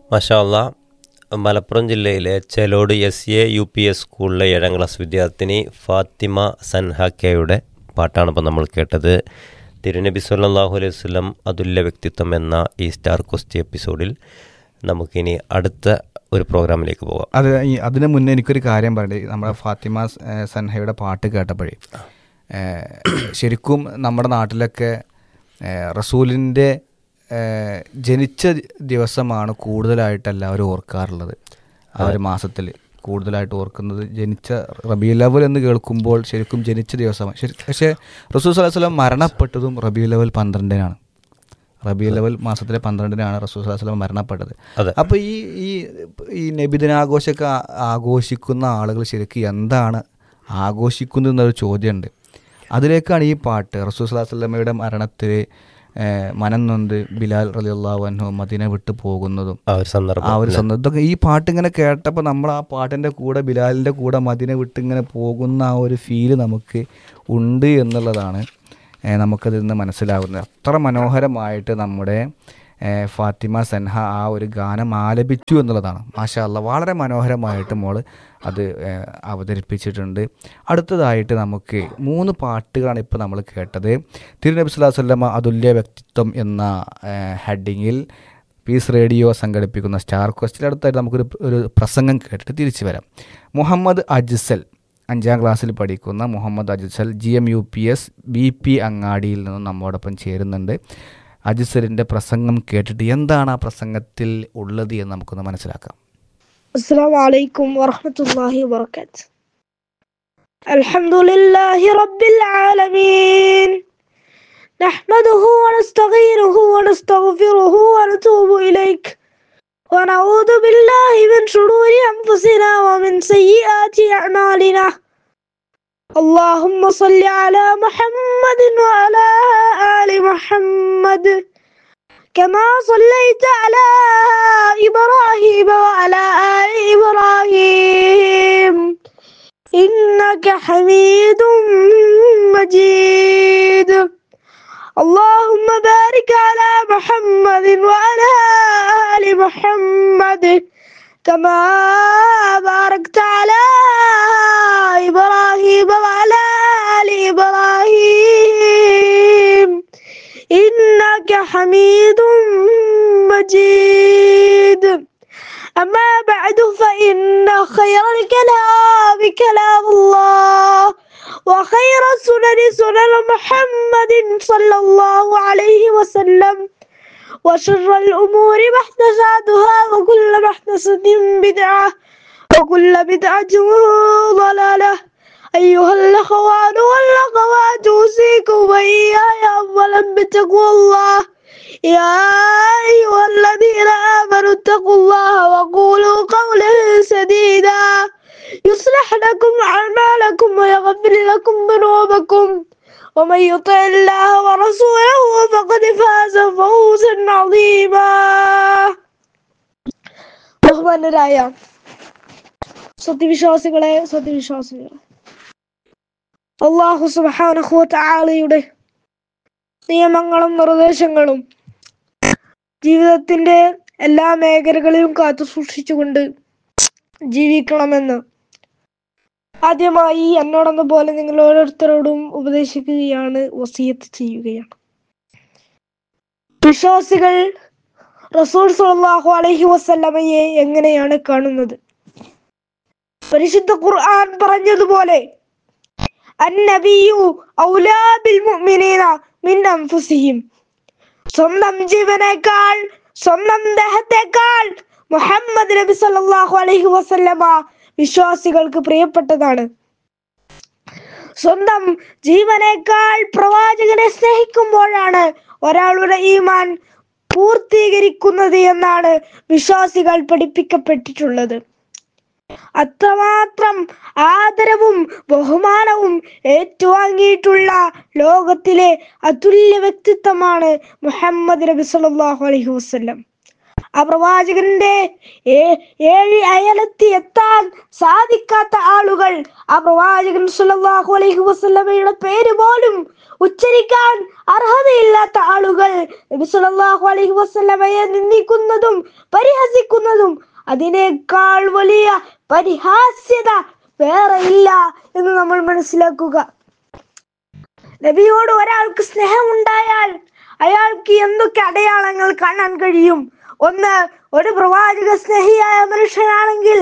മഷാല്ല മലപ്പുറം ജില്ലയിലെ ചെലോട് S A U P S സ്കൂളിലെ ഏഴാം ക്ലാസ് വിദ്യാർത്ഥിനി ഫാത്തിമ സൻഹാക്കയുടെ പാട്ടാണ് ഇപ്പോൾ നമ്മൾ കേട്ടത് തിരുനബി സല്ലാഹു അലൈഹി വസ്ലം അതുല്യ വ്യക്തിത്വം എന്ന ഈ സ്റ്റാർ ക്വസ്റ്റ് എപ്പിസോഡിൽ നമുക്കിനി അടുത്ത ഒരു പ്രോഗ്രാമിലേക്ക് പോകാം അത് ഈ അതിന് മുന്നേ എനിക്കൊരു കാര്യം പറയണ്ടേ നമ്മുടെ ഫാത്തിമ സ്- ഏ, സൻഹയുടെ പാട്ട് കേട്ടപ്പോഴേ ഏ, ശരിക്കും നമ്മുടെ നാട്ടിലൊക്കെ ഏ, റസൂലിൻ്റെ ഏ, ജനിച്ച ദിവസമാണ് കൂടുതലായിട്ട് എല്ലാവരും ഓർക്കാറുള്ളത് ആ ഒരു മാസത്തിൽ കൂടുതലായിട്ട് ഓർക്കുന്നത് ജനിച്ച റബി ലെവൽ എന്ന് കേൾക്കുമ്പോൾ ശരിക്കും ജനിച്ച ദിവസമാണ് ശരി പക്ഷേ റസൂൽ സല്ലല്ലാഹു അലൈഹി വസല്ലം മരണപ്പെട്ടതും റബി ലെവൽ പന്ത്രണ്ടിനാണ് റബി ലെവൽ മാസത്തിലെ പന്ത്രണ്ടിനാണ് റസൂൽ സല്ലല്ലാഹു അലൈഹി വസല്ലം മരണപ്പെട്ടത് അതെ. അപ്പോൾ ഈ ഈ ഈ നബിദിനാഘോഷമൊക്കെ ആ- ആഘോഷിക്കുന്ന ആളുകൾ ശരിക്കും എന്താണ് ആഘോഷിക്കുന്നത് എന്നൊരു ചോദ്യമുണ്ട് അതിലേക്കാണ് ഈ പാട്ട് റസൂൽ സല്ലല്ലാഹു അലൈഹി വസല്ലമയുടെ മരണത്തിൽ ഏഹ്, മനം നൊന്ത് ബിലാൽ റളിയല്ലാഹു അൻഹു മദീന വിട്ടു പോകുന്നതും ആ ഒരു സന്ദർഭം ആ ഒരു സന്ദർഭം ഇതൊക്കെ ഈ പാട്ട് ഇങ്ങനെ കേട്ടപ്പോൾ നമ്മൾ ആ പാട്ടിൻ്റെ കൂടെ ബിലാലിൻ്റെ കൂടെ മദിന വിട്ട് ഇങ്ങനെ പോകുന്ന ആ ഒരു ഫീല് നമുക്ക് ഉണ്ട് എന്നുള്ളതാണ് ഏഹ്, നമുക്കതിൽ നിന്ന് മനസ്സിലാവുന്നത് അത്ര മനോഹരമായിട്ട് നമ്മുടെ ഏഹ്, ഫാത്തിമ സൻഹ ആ ഒരു ഗാനം ആലപിച്ചു എന്നുള്ളതാണ് മാഷാ അല്ലാ വളരെ മനോഹരമായിട്ട് മോള് അത് ഏഹ്, അവതരിപ്പിച്ചിട്ടുണ്ട് അടുത്തതായിട്ട് നമുക്ക് മൂന്ന് പാട്ടുകളാണ് ഇപ്പോൾ നമ്മൾ കേട്ടത് തിരുനബി സ്വല്ലല്ലാഹു അലൈഹി വസല്ലമ അതുല്യ വ്യക്തിത്വം എന്ന ഏഹ്, ഹെഡിങ്ങിൽ പീസ് റേഡിയോ സംഘടിപ്പിക്കുന്ന സ്റ്റാർ ക്വസ്റ്റിൽ അടുത്തായിട്ട് നമുക്കൊരു ഒരു പ്രസംഗം കേട്ടിട്ട് തിരിച്ചു വരാം മുഹമ്മദ് അജ്സൽ അഞ്ചാം ക്ലാസ്സിൽ പഠിക്കുന്ന Muhammad Ajsal G M U P S B P അങ്ങാടിയിൽ നിന്നും നമ്മോടൊപ്പം ചേരുന്നുണ്ട് അജ്സലിൻ്റെ പ്രസംഗം കേട്ടിട്ട് എന്താണ് ആ പ്രസംഗത്തിൽ ഉള്ളത് എന്ന് നമുക്കൊന്ന് മനസ്സിലാക്കാം السلام عليكم ورحمة الله وبركاته الحمد لله رب العالمين نحمده ونستغيره ونستغفره ونتوب إليك ونعوذ بالله من شرور أنفسنا ومن سيئات أعمالنا اللهم صل على محمد وعلى آل محمد كما صليت على إبراهيم وعلى آل إبراهيم إنك حميد مجيد اللهم بارك على محمد وعلى آل محمد كما باركت على إبراهيم وعلى آل إبراهيم إنك حميد مجيد أما بعد فإن خير الكلام كلام الله وخير السنن سنن محمد صلى الله عليه وسلم وشر الأمور محدثاتها وكل محدثة بدعة وكل بدعة ضلالة أيها الأخوان والأخوات أوصيكم وإياي أولا بتقوى الله يا أيها الذين آمنوا اتقوا الله وقولوا قولا سديدا يصلح لكم أعمالكم ويغفر لكم ذنوبكم ومن يطع الله ورسوله فقد فاز فوزا عظيما ബഹുമാനരായ സത്യവിശ്വാസികളെ സത്യവിശ്വാസികളെ അള്ളാഹു സുബാനഹുവത്ത് ആളയുടെ നിയമങ്ങളും നിർദ്ദേശങ്ങളും ജീവിതത്തിന്റെ എല്ലാ മേഖലകളിലും കാത്തു സൂക്ഷിച്ചുകൊണ്ട് ജീവിക്കണമെന്ന് ആദ്യമായി എന്നോടെന്ന പോലെ നിങ്ങൾ ഓരോരുത്തരോടും ഉപദേശിക്കുകയാണ് വസീയത്ത് ചെയ്യുകയാണ് വിശ്വാസികൾ റസൂൽ സല്ലല്ലാഹു അലൈഹി വസല്ലമയെ എങ്ങനെയാണ് കാണുന്നത് പരിശുദ്ധ ഖുർആൻ പറഞ്ഞതുപോലെ അന്നബിയു ഔലാ ബിൽ മുഅ്മിനീന മിൻ അൻഫുസിഹിം സ്വന്തം ജീവനേക്കാൾ സ്വന്തം ദേഹത്തേക്കാൾ മുഹമ്മദ് നബി സല്ലല്ലാഹു അലൈഹി വസല്ലമ വിശ്വാസികൾക്ക് പ്രിയപ്പെട്ടതാണ് സ്വന്തം ജീവനേക്കാൾ പ്രവാചകനെ സ്നേഹിക്കുമ്പോഴാണ് ഒരാളുടെ ഈമാൻ പൂർത്തീകരിക്കുന്നത് എന്നാണ് വിശ്വാസികൾ പഠിപ്പിക്കപ്പെട്ടിട്ടുള്ളത് അത്രമാത്രം ആദരവും ബഹുമാനവും ഏറ്റുവാങ്ങിയിട്ടുള്ള ലോകത്തിലെ അതുല്യ വ്യക്തിത്വമാണ് മുഹമ്മദ് നബി സല്ലല്ലാഹു അലൈഹി വസല്ലം ആ പ്രവാചകന്റെ ഏ- ഏഴ് അയലത്തി എത്താൻ സാധിക്കാത്ത ആളുകൾ ആ പ്രവാചകൻ സല്ലല്ലാഹു അലൈഹി വസല്ലമയുടെ പേര് പോലും ഉച്ചരിക്കാൻ അർഹതയില്ലാത്ത ആളുകൾ നബി സല്ലല്ലാഹു അലൈഹി വസല്ലമയെ നിന്ദിക്കുന്നതും പരിഹസിക്കുന്നതും അതിനേക്കാൾ വലിയ പരിഹാസ്യത വേറെ ഇല്ല എന്ന് നമ്മൾ മനസ്സിലാക്കുക നബിയോട് ഒരാൾക്ക് സ്നേഹമുണ്ടായാൽ അയാൾക്ക് എന്തൊക്കെ അടയാളങ്ങൾ കാണാൻ കഴിയും ഒന്ന് ഒരു പ്രവാചക സ്നേഹിയായ മനുഷ്യനാണെങ്കിൽ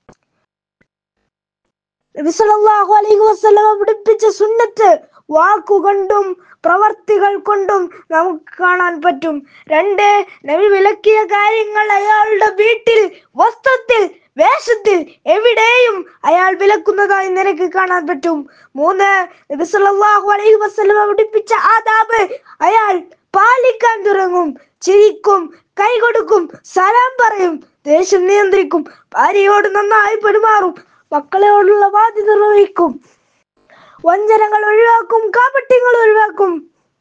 നബി സല്ലല്ലാഹു അലൈഹി വസല്ലമ പഠിപ്പിച്ച സുന്നത്ത് വാക്കുകൊണ്ടും പ്രവർത്തികൾ കൊണ്ടും നമുക്ക് കാണാൻ പറ്റും രണ്ട് നബി വിലക്കിയ കാര്യങ്ങൾ അയാളുടെ വീട്ടിൽ വസ്ത്രത്തിൽ വേഷത്തിൽ എവിടെയും അയാൾ വിലക്കുന്നതായി നിനക്ക് കാണാൻ പറ്റും മൂന്ന് നബി സല്ലല്ലാഹു അലൈഹി വസല്ലമ പഠിപ്പിച്ച ആദാബ് അയാൾ പാലിക്കാൻ തുടങ്ങും ചിരിക്കും കൈ കൊടുക്കും സലാം പറയും ദേഷ്യം നിയന്ത്രിക്കും ഭാര്യയോട് നന്നായി പെരുമാറും മക്കളോടുള്ള ബാധ്യത നിർവഹിക്കും വഞ്ചനകൾ ഒഴിവാക്കും കാപട്യങ്ങൾ ഒഴിവാക്കും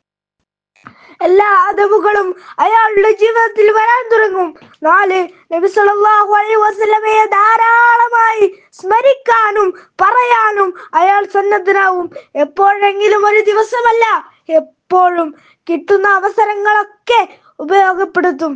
എല്ലാ അതവുകളും അയാളുടെ ജീവിതത്തിൽ വരാൻ തുടങ്ങും നാല് നബി സല്ലല്ലാഹു അലൈഹി വസല്ലമയെ ധാരാളമായി സ്മരിക്കാനും പറയാനും അയാൾ സന്നദ്ധനാവും എപ്പോഴെങ്കിലും ഒരു ദിവസമല്ല എപ്പോഴും കിട്ടുന്ന അവസരങ്ങളൊക്കെ ഉപയോഗപ്പെടുത്തും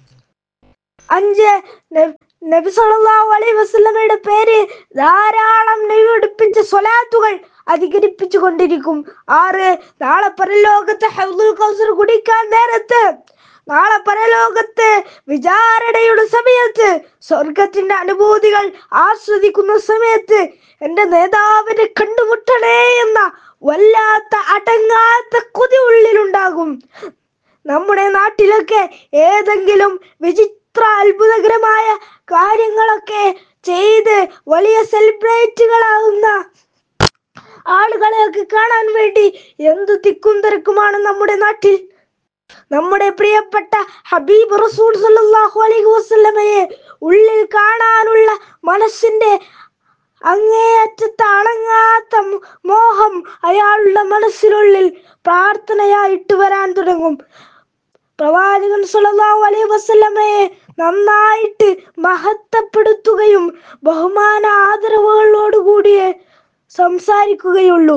അഞ്ച് ന- നബി സല്ലല്ലാഹു അലൈഹി വസല്ലമയുടെ പേര് ധാരാളം നബി പഠിപ്പിച്ച സ്വലാത്തുകൾ അധികരിപ്പിച്ചു കൊണ്ടിരിക്കും ആറ് നാളെ പരലോകത്ത് ഹൗദുൽ കൗസർ കുടിക്കാൻ നേരത്ത് നാളെ പരലോകത്ത് വിചാരണയുടെ സമയത്ത് സ്വർഗത്തിന്റെ അനുഭൂതികൾ ആസ്വദിക്കുന്ന സമയത്ത് എന്റെ നേതാവിനെ കണ്ടുമുട്ടണേ എന്ന വല്ലാത്ത അടങ്ങാത്ത കൊതി ഉള്ളിലുണ്ടാകും നമ്മുടെ നാട്ടിലൊക്കെ ഏതെങ്കിലും വിചിത്ര അത്ഭുതകരമായ കാര്യങ്ങളൊക്കെ ചെയ്ത് വലിയ സെലിബ്രേറ്റുകളാവുന്ന ആളുകളെയൊക്കെ കാണാൻ വേണ്ടി എന്തു തിക്കും തിരക്കുമാണ് നമ്മുടെ നാട്ടിൽ നമ്മുടെ പ്രിയപ്പെട്ട ഹബീബ് റസൂൽ സല്ലല്ലാഹു അലൈഹി വസല്ലമയെ ഉള്ളിൽ കാണാനുള്ള മനസ്സിന്റെ അങ്ങേയറ്റത്തെ അണങ്ങാത്ത മോ- മോഹം അയാളുടെ മനസ്സിനുള്ളിൽ പ്രാർത്ഥനയായിട്ട് വരാൻ തുടങ്ങും പ്രവാചകൻ സല്ലല്ലാഹു അലൈഹി വസല്ലമയെ നന്നായിട്ട് മഹത്വപ്പെടുത്തുകയും ബഹുമാന ആദരവുകളോടുകൂടിയേ സംസാരിക്കുകയുള്ളൂ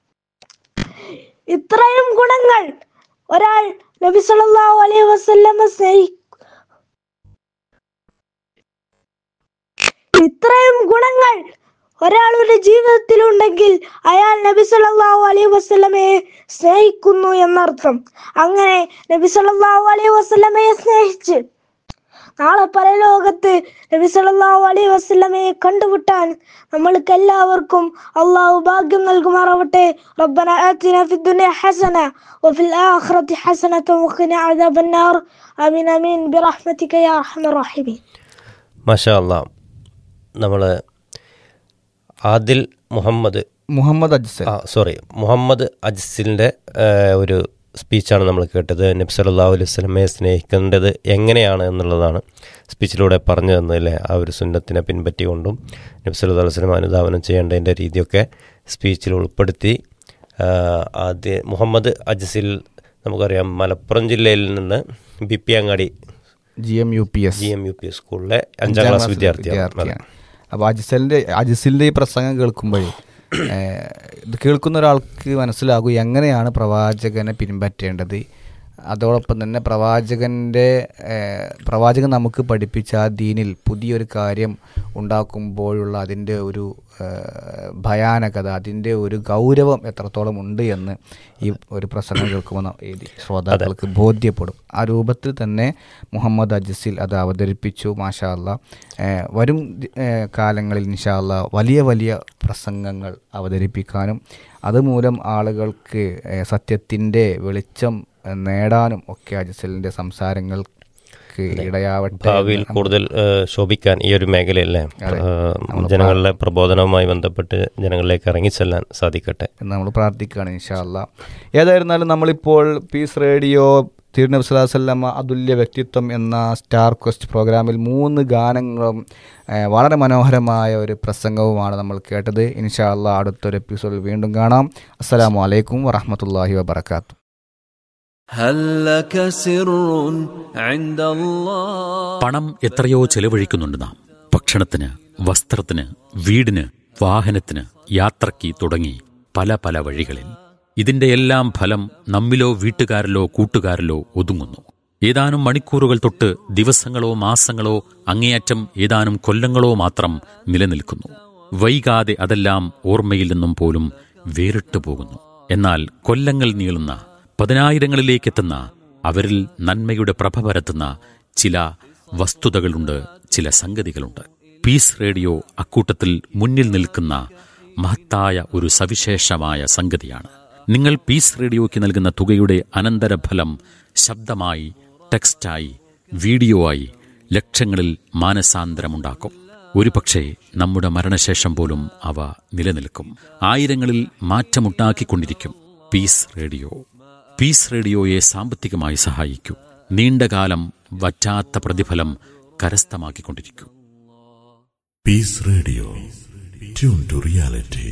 ഇത്രയും ഗുണങ്ങൾ ഒരാൾ നബി സല്ലല്ലാഹു അലൈഹി വസല്ലമ സ്നേഹി ഇത്രയും ഗുണങ്ങൾ ഒരാളുടെ ജീവിതത്തിലുണ്ടെങ്കിൽ അയാൾ നബി സല്ലല്ലാഹു അലൈഹി വസല്ലമയെ സ്നേഹിക്കുന്നു എന്നർത്ഥം അങ്ങനെ നബി സല്ലല്ലാഹു അലൈഹി വസല്ലമയെ സ്നേഹിച്ച് നാളെ പരലോകത്ത് നബി സല്ലല്ലാഹു അലൈഹി വസല്ലമയെ കണ്ടുമുട്ടാൻ നമ്മൾക്ക് എല്ലാവർക്കും അള്ളാഹു ഭാഗ്യം നൽകുമാറാവട്ടെ റബ്ബന ആതിന ഫിദ് ദുനിയ ഹസന വഫിൽ ആഖിറതി ഹസനത വഖിന അദാബൻ നാർ ആമീൻ ആമീൻ ബിറഹ്മതിക യാ അർഹമർ റഹീമീൻ മാഷാ അല്ലാ നമ്മൾ ആദിൽ മുഹമ്മദ് മുഹമ്മദ് അജ്സൽ ആ സോറി മുഹമ്മദ് അജ്സിലിൻ്റെ ഒരു സ്പീച്ചാണ് നമ്മൾ കേട്ടത് നബി സല്ലല്ലാഹു അലൈഹി വസല്ലമയെ സ്നേഹിക്കേണ്ടത് എങ്ങനെയാണ് എന്നുള്ളതാണ് സ്പീച്ചിലൂടെ പറഞ്ഞു തന്നതിലെ ആ ഒരു സുന്നത്തിനെ പിൻപറ്റിക്കൊണ്ടും നബി സല്ലല്ലാഹു അലൈഹി വസല്ലം അനുധാവനം ചെയ്യേണ്ടതിൻ്റെ രീതിയൊക്കെ സ്പീച്ചിൽ ഉൾപ്പെടുത്തി ആ, ആദ്യ മുഹമ്മദ് അജ്സിൽ നമുക്കറിയാം മലപ്പുറം ജില്ലയിൽ നിന്ന് B P Angadi G M U P S G M U P സ്കൂളിലെ അഞ്ചാം ക്ലാസ് വിദ്യാർത്ഥിയാണ് അതെ. അപ്പോൾ അജിസലിൻ്റെ അജിസിലിൻ്റെ ഈ പ്രസംഗം കേൾക്കുമ്പോഴേ ഏഹ്, ഇത് കേൾക്കുന്ന ഒരാൾക്ക് മനസ്സിലാകും എങ്ങനെയാണ് പ്രവാചകനെ പിൻപറ്റേണ്ടത് അതോടൊപ്പം തന്നെ പ്രവാചകൻ്റെ ഏഹ്, പ്രവാചകൻ നമുക്ക് പഠിപ്പിച്ച ആ ദീനിൽ പുതിയൊരു കാര്യം ഉണ്ടാക്കുമ്പോഴുള്ള അതിൻ്റെ ഒരു ഏഹ്, ഭയാനകത അതിൻ്റെ ഒരു ഗൗരവം എത്രത്തോളം ഉണ്ട് എന്ന് ഈ ഒരു പ്രസംഗം കേൾക്കുമ്പോൾ ന- ഈ ശ്രോതാക്കൾക്ക് ബോധ്യപ്പെടും ആ രൂപത്തിൽ തന്നെ മുഹമ്മദ് അജിസിൽ അത് അവതരിപ്പിച്ചു മാഷാ അല്ല വരും ദി- ഏഹ് കാലങ്ങളിൽ ഇൻഷാ അല്ലാ വലിയ വലിയ പ്രസംഗങ്ങൾ അവതരിപ്പിക്കാനും അതുമൂലം ആളുകൾക്ക് ഏഹ് സത്യത്തിൻ്റെ വെളിച്ചം ഏഹ് നേടാനും ഒക്കെ അജിസലിൻ്റെ സംസാരങ്ങൾക്ക് ഇടയാവട്ടെ ഭാവിയിൽ എന്ന് കൂടുതൽ ഏഹ്, ശോഭിക്കാൻ ഈ ഒരു മേഖലയല്ലേ ഏഹ്, ജനങ്ങളുടെ പ്രബോധനവുമായി ബന്ധപ്പെട്ട് ജനങ്ങളിലേക്ക് ഇറങ്ങിച്ചെല്ലാൻ സാധിക്കട്ടെ എന്ന് നമ്മൾ പ്രാർത്ഥിക്കുകയാണ് ഇൻഷാല്ല ഏതായിരുന്നാലും നമ്മളിപ്പോൾ പീസ് റേഡിയോ തിരുനബി സ്വലാസ്ലമ അതുല്യ വ്യക്തിത്വം എന്ന സ്റ്റാർ ക്വസ്റ്റ് പ്രോഗ്രാമിൽ മൂന്ന് ഗാനങ്ങളും ഏഹ്, വളരെ മനോഹരമായ ഒരു പ്രസംഗവുമാണ് നമ്മൾ കേട്ടത് ഇൻഷാല്ല അടുത്തൊരു എപ്പിസോഡിൽ വീണ്ടും കാണാം അസ്സലാമു അലൈക്കും വറഹമത്തല്ലാഹി വബർക്കാത്തു هل لك سر عند الله പണം എത്രയോ ചെലവഴിക്കുന്നുണ്ട് നാം ഭക്ഷണത്തിന് വസ്ത്രത്തിന് വീടിന് വാഹനത്തിന് യാത്രയ്ക്ക് തുടങ്ങി പല പല വഴികളിൽ ഇതിന്റെ എല്ലാം ഫലം നമ്മിലോ വീട്ടുകാരിലോ കൂട്ടുകാരിലോ ഒതുങ്ങുന്നു ഏതാനും മണിക്കൂറുകൾ തൊട്ട് ദിവസങ്ങളോ മാസങ്ങളോ അങ്ങേയറ്റം ഏതാനും കൊല്ലങ്ങളോ മാത്രം നിലനിൽക്കുന്നു വൈകാതെ അതെല്ലാം ഓർമ്മയിൽ നിന്നും പോലും വേറിട്ടു പോകുന്നു എന്നാൽ കൊല്ലങ്ങൾ നീളുന്ന പതിനായിരങ്ങളിലേക്കെത്തുന്ന അവരിൽ നന്മയുടെ പ്രഭ പരത്തുന്ന ചില വസ്തുതകളുണ്ട് ചില സംഗതികളുണ്ട് പീസ് റേഡിയോ അക്കൂട്ടത്തിൽ മുന്നിൽ നിൽക്കുന്ന മഹത്തായ ഒരു സവിശേഷമായ സംഗതിയാണ് നിങ്ങൾ പീസ് റേഡിയോയ്ക്ക് നൽകുന്ന തുകയുടെ അനന്തരഫലം ശബ്ദമായി ടെക്സ്റ്റായി വീഡിയോ ആയി ലക്ഷങ്ങളിൽ മാനസാന്തരമുണ്ടാക്കും ഒരുപക്ഷെ നമ്മുടെ മരണശേഷം പോലും അവ നിലനിൽക്കും ആയിരങ്ങളിൽ മാറ്റമുണ്ടാക്കിക്കൊണ്ടിരിക്കും പീസ് റേഡിയോ പീസ് റേഡിയോയെ സാമ്പത്തികമായി സഹായിക്കൂ നീണ്ടകാലം വറ്റാത്ത പ്രതിഫലം കരസ്ഥമാക്കിക്കൊണ്ടിരിക്കൂ Peace Radio. Tune to reality.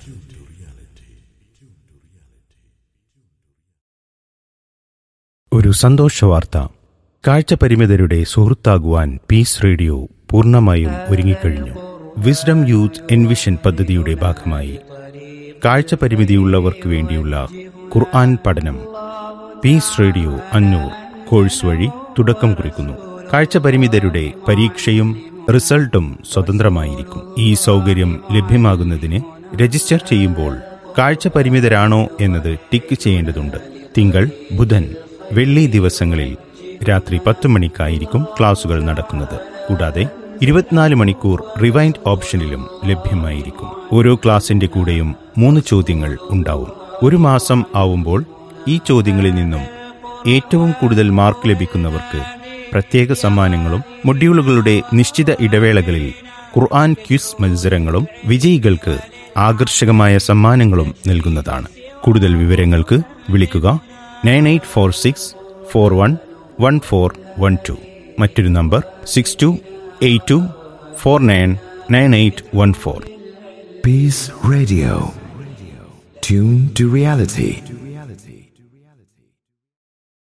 ഒരു സന്തോഷവാർത്ത കാഴ്ചപരിമിതരുടെ സുഹൃത്താകുവാൻ പീസ് റേഡിയോ പൂർണ്ണമായും ഒരുങ്ങിക്കഴിഞ്ഞു വിസ്ഡം യൂത്ത് എൻവിഷൻ പദ്ധതിയുടെ ഭാഗമായി കാഴ്ചപരിമിതിയുള്ളവർക്ക് വേണ്ടിയുള്ള ഖുർആൻ പഠനം പീസ് റേഡിയോ അഞ്ഞൂർ കോഴ്സ് വഴി തുടക്കം കുറിക്കുന്നു കാഴ്ചപരിമിതരുടെ പരീക്ഷയും റിസൾട്ടും സ്വതന്ത്രമായിരിക്കും ഈ സൗകര്യം ലഭ്യമാകുന്നതിന് രജിസ്റ്റർ ചെയ്യുമ്പോൾ കാഴ്ചപരിമിതരാണോ എന്നത് ടിക്ക് ചെയ്യേണ്ടതുണ്ട് തിങ്കൾ ബുധൻ വെള്ളി ദിവസങ്ങളിൽ രാത്രി പത്ത് മണിക്കായിരിക്കും ക്ലാസുകൾ നടക്കുന്നത് കൂടാതെ ഇരുപത്തിനാല് മണിക്കൂർ റിവൈൻഡ് ഓപ്ഷനിലും ലഭ്യമായിരിക്കും ഓരോ ക്ലാസിന്റെ കൂടെയും മൂന്ന് ചോദ്യങ്ങൾ ഉണ്ടാവും ഒരു മാസം ആവുമ്പോൾ ഈ ചോദ്യങ്ങളിൽ നിന്നും ഏറ്റവും കൂടുതൽ മാർക്ക് ലഭിക്കുന്നവർക്ക് പ്രത്യേക സമ്മാനങ്ങളും മൊഡ്യൂളുകളുടെ നിശ്ചിത ഇടവേളകളിൽ ഖുർആൻ ക്വിസ് മത്സരങ്ങളും വിജയികൾക്ക് ആകർഷകമായ സമ്മാനങ്ങളും നൽകുന്നതാണ് കൂടുതൽ വിവരങ്ങൾക്ക് വിളിക്കുക nine eight four six four one one four one two മറ്റൊരു number six two eight two four nine nine eight one four Peace Radio. Tune to reality.